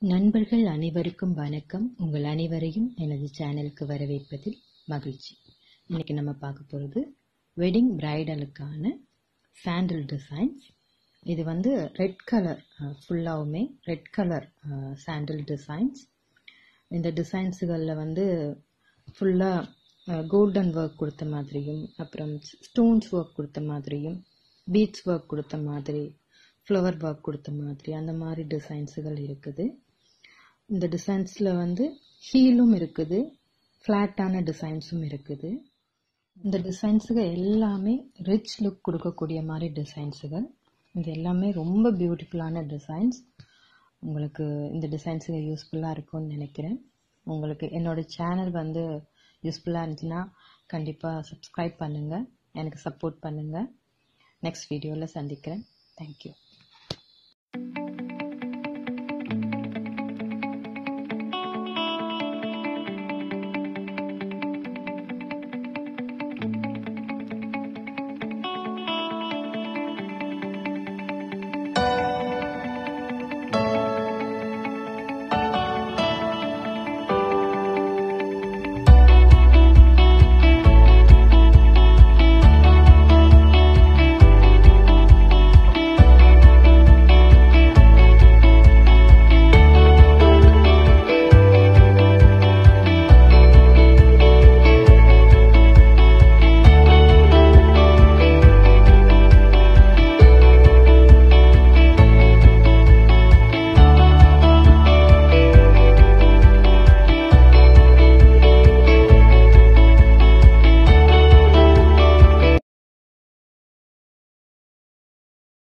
நண்பர்கள் அனைவருக்கும் வணக்கம் உங்கள் அனைவரையும் எனது சேனலுக்கு வரவேற்பதில் மகிழ்ச்சி இன்னைக்கு நம்ம பார்க்க போகிறது வெட்டிங் பிரைடலுக்கான சாண்டில் டிசைன்ஸ் இது வந்து ரெட் கலர் ஃபுல்லாகவுமே ரெட் கலர் சாண்டில் டிசைன்ஸ் இந்த டிசைன்ஸுகளில் வந்து ஃபுல்லாக கோல்டன் ஒர்க் கொடுத்த மாதிரியும் அப்புறம் ஸ்டோன்ஸ் ஒர்க் கொடுத்த மாதிரியும் பீட்ஸ் ஒர்க் கொடுத்த மாதிரி ஃப்ளவர் ஒர்க் கொடுத்த மாதிரி அந்த மாதிரி டிசைன்ஸுகள் இருக்குது இந்த டிசைன்ஸில் வந்து ஹீலும் இருக்குது ஃப்ளாட்டான டிசைன்ஸும் இருக்குது இந்த டிசைன்ஸுகள் எல்லாமே ரிச் லுக் கொடுக்கக்கூடிய மாதிரி டிசைன்ஸுகள் இது எல்லாமே ரொம்ப பியூட்டிஃபுல்லான டிசைன்ஸ் உங்களுக்கு இந்த டிசைன்ஸுகள் யூஸ்ஃபுல்லாக இருக்கும்னு நினைக்கிறேன் உங்களுக்கு என்னோடய சேனல் வந்து யூஸ்ஃபுல்லாக இருந்துச்சுன்னா கண்டிப்பாக சப்ஸ்கிரைப் பண்ணுங்கள் எனக்கு சப்போர்ட் பண்ணுங்கள் நெக்ஸ்ட் வீடியோவில் சந்திக்கிறேன் தேங்க்யூ